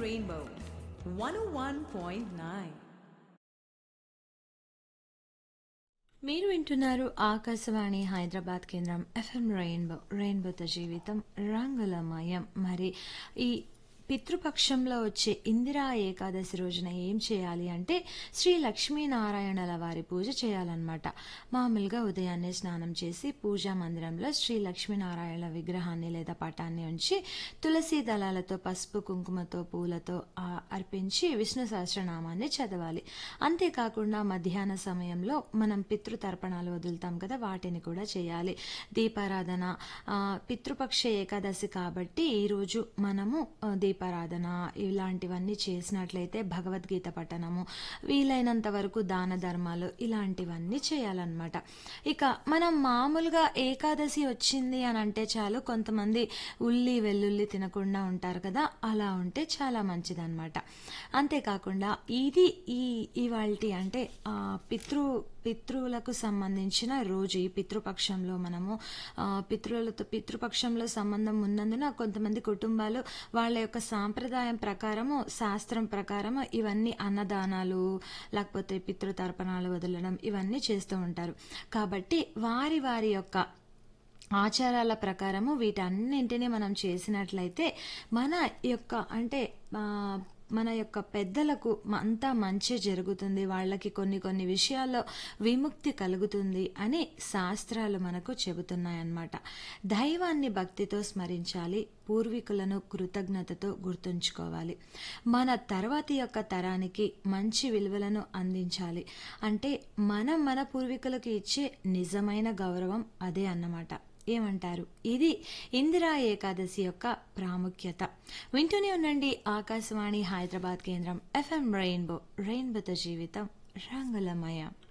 Rainbow 101.9. మీరు వింటున్నారు ఆకాశవాణి హైదరాబాద్ కేంద్రం ఎఫ్ఎం రెయిన్బో రెయిన్బోతో జీవితం రంగులమయం మరి ఈ పితృపక్షంలో వచ్చే ఇందిరా ఏకాదశి రోజున ఏం చేయాలి అంటే శ్రీ లక్ష్మీనారాయణల వారి పూజ చేయాలన్నమాట మామూలుగా ఉదయాన్నే స్నానం చేసి పూజా మందిరంలో శ్రీ లక్ష్మీనారాయణ విగ్రహాన్ని లేదా పటాన్ని ఉంచి తులసి దళాలతో పసుపు కుంకుమతో పూలతో ఆ, అర్పించి విష్ణు సహస్రనామాన్ని చదవాలి అంతేకాకుండా మధ్యాహ్న సమయంలో మనం పితృతర్పణాలు వదులుతాం కదా వాటిని కూడా చేయాలి దీపారాధన ఆ, పితృపక్ష ఏకాదశి కాబట్టి ఈరోజు మనము ఆ, దీపారాధన ఇలాంటివన్నీ చేసినట్లయితే భగవద్గీత పఠనము వీలైనంత వరకు దాన ధర్మాలు ఇలాంటివన్నీ చేయాలన్నమాట ఇక మనం మామూలుగా ఏకాదశి వచ్చింది అని అంటే చాలు కొంతమంది ఉల్లి వెల్లుల్లి తినకుండా ఉంటారు కదా అలా ఉంటే చాలా మంచిదన్నమాట అంతేకాకుండా ఇది ఈ ఇవాల్టి అంటే ఆ, పితృ పితృలకు సంబంధించిన రోజు ఈ పితృపక్షంలో మనము ఆ, పితృలతో పితృపక్షంలో సంబంధం ఉన్నందున కొంతమంది కుటుంబాలు వాళ్ళ యొక్క సాంప్రదాయం ప్రకారము శాస్త్రం ప్రకారము ఇవన్నీ అన్నదానాలు లేకపోతే పితృతర్పణాలు వదలడం ఇవన్నీ చేస్తూ ఉంటారు కాబట్టి వారి వారి యొక్క ఆచారాల ప్రకారము వీటన్నింటినీ మనం చేసినట్లయితే మన యొక్క అంటే ఆ, మన యొక్క పెద్దలకు మ- అంతా మంచి జరుగుతుంది వాళ్ళకి కొన్ని కొన్ని విషయాల్లో విముక్తి కలుగుతుంది అని శాస్త్రాలు మనకు చెబుతున్నాయన్నమాట దైవాన్ని భక్తితో స్మరించాలి పూర్వీకులను కృతజ్ఞతతో గుర్తుంచుకోవాలి మన తర్వాతి యొక్క తరానికి మంచి విలువలను అందించాలి అంటే మనం మన పూర్వీకులకు ఇచ్చే నిజమైన గౌరవం అదే అన్నమాట ఏమంటారు ఇది ఇందిరా ఏకాదశి యొక్క ప్రాముఖ్యత వింటూనే ఉండండి ఆకాశవాణి హైదరాబాద్ కేంద్రం ఎఫ్ఎం రెయిన్బో రెయిన్బోతో జీవితం రంగులమయ